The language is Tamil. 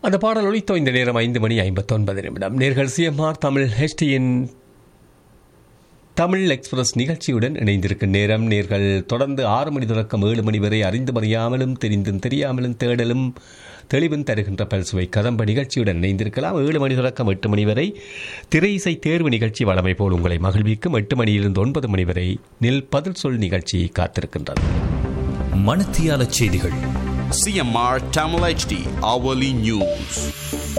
அந்த பாடல் ஒலித்தோ இந்த நேரம் ஐந்து மணி ஐம்பத்தொன்பது நிமிடம் நேர்கள் சிஎம்ஆர் தமிழ் ஹெச்டியின் தமிழ் எக்ஸ்பிரஸ் நிகழ்ச்சியுடன் இணைந்திருக்கும் நேரம் நேர்கள் தொடர்ந்து ஆறு மணி தொடக்கம் ஏழு மணி வரை அறிந்து அறியாமலும் தெரிந்தும் தெரியாமலும் தேடலும் தெளிவும் தருகின்ற பல்சுவை கதம்ப நிகழ்ச்சியுடன் இணைந்திருக்கலாம் ஏழு மணி தொடக்கம் எட்டு மணி வரை திரை இசை தேர்வு நிகழ்ச்சி வளமை போல் உங்களை மகிழ்விக்கும் எட்டு மணியிலிருந்து ஒன்பது மணி வரை நில் பதில் சொல் நிகழ்ச்சி காத்திருக்கின்றது மணத்தியால செய்திகள் CMR Tamil HD hourly news.